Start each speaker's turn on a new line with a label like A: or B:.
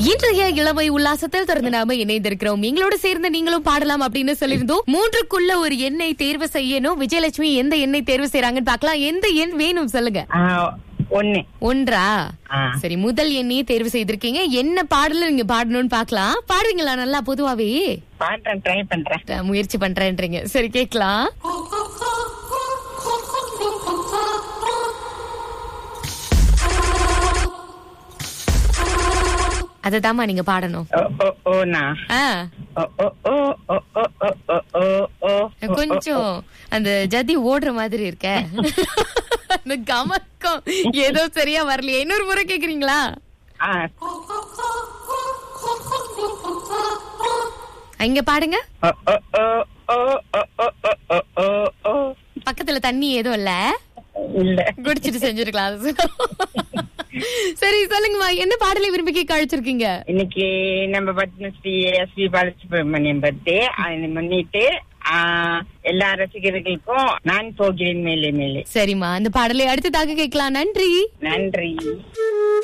A: இன்றைய இளமை உல்லாசத்தில் தொடர்ந்து நாம இணைந்திருக்கிறோம் எங்களோட சேர்ந்து நீங்களும் பாடலாம் அப்படின்னு சொல்லியிருந்தோம் மூன்றுக்குள்ள ஒரு எண்ணை தேர்வு செய்யணும் விஜயலட்சுமி எந்த எண்ணை தேர்வு செய்யறாங்கன்னு பார்க்கலாம் எந்த எண் வேணும் சொல்லுங்க
B: ஆ, ஒண்ணு
A: ஒன்றா
B: ஆ.
A: சரி முதல் எண்ணையே தேர்வு செய்திருக்கீங்க என்ன பாடல நீங்க பாடணும்னு பார்க்கலாம் பாடுவீங்களா நல்லா பொதுவாவே
B: பாடுறேன் ட்ரை பண்றேன்
A: அஹ், முயற்சி பண்றேன்றீங்க சரி கேக்கலாம் அததாம்மா நீங்க பாடணும்
B: ஓ ஓ ஓனா
A: ஆ
B: ஓ ஓ ஓ ஓ ஓ ஓ ஓ ஓ ஓ
A: கொஞ்சம் அந்த ஜதி ஓடுற மாதிரி இருக்க அந்த கமக்கம் ஏதோ சரியா வரலையே இன்னொரு முறை கேக்குறீங்களா
B: ஆ,
A: இங்க பாடுங்க
B: ஓ ஓ ஓ ஓ ஓ ஓ ஓ ஓ ஓ ஓ
A: பக்கத்துல தண்ணி ஏதோ இல்ல
B: இல்ல
A: குடிச்சிட்டு செஞ்சிருக்கலாம் அது. சரி சொல்லுங்கம்மா என்ன பாடலை விரும்பி கேட்க அழைச்சிருக்கீங்க
B: இன்னைக்கு நம்ம Padmashri S P Balasubrahmanyam birthday அதை முன்னிட்டு ஆ, எல்லா ரசிகர்களுக்கும் நான் போகிறேன் மேலே மேலே
A: சரிம்மா அந்த பாடலை அடுத்ததாக கேட்கலாம் நன்றி
B: நன்றி